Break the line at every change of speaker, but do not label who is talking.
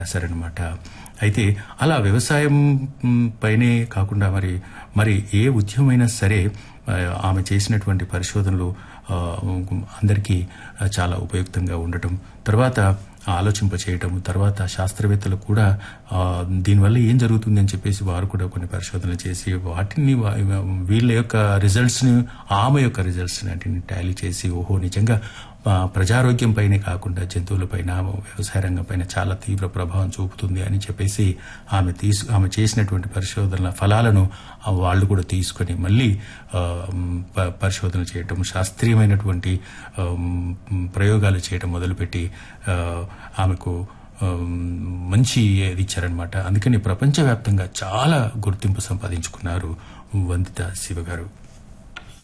రాశారనమాట అయితే అలా వ్యవసాయం మ్, పైనే కాకుండా మరి మరి ఏ ఉద్యమైనా సరే ఆ, ఆమె చేసినటువంటి పరిశోధనలు ఆ, అందరికీ ఆ, చాలా ఉపయుక్తంగా ఉండటం తర్వాత ఆలోచింప చేయటం తర్వాత శాస్త్రవేత్తలు కూడా ఆ, దీనివల్ల ఏం జరుగుతుంది అని చెప్పేసి వారు కూడా కొన్ని పరిశోధనలు చేసి వాటిని వా- వీళ్ళ యొక్క రిజల్ట్స్ ని ఆమె యొక్క రిజల్ట్స్ వాటిని టాలీ చేసి ఓహో నిజంగా ఆ, ప్రజారోగ్యం పైనే కాకుండా జంతువుల పైన వ్యవసాయ రంగం పైన చాలా తీవ్ర ప్రభావం చూపుతుంది అని చెప్పేసి ఆమె తీసు ఆమె చేసినటువంటి పరిశోధనల ఫలాలను ఆ వాళ్ళు కూడా తీసుకొని మళ్ళీ ఆ, మ్, ప- పరిశోధనలు చేయటం శాస్త్రీయమైనటువంటి ఆ, మ్, ప్రయోగాలు చేయటం మొదలుపెట్టి ఆ, ఆమెకు ఆ, మంచి ఇది ఇచ్చారనమాట అందుకని ప్రపంచవ్యాప్తంగా చాలా గుర్తింపు సంపాదించుకున్నారు వందిత శివ గారు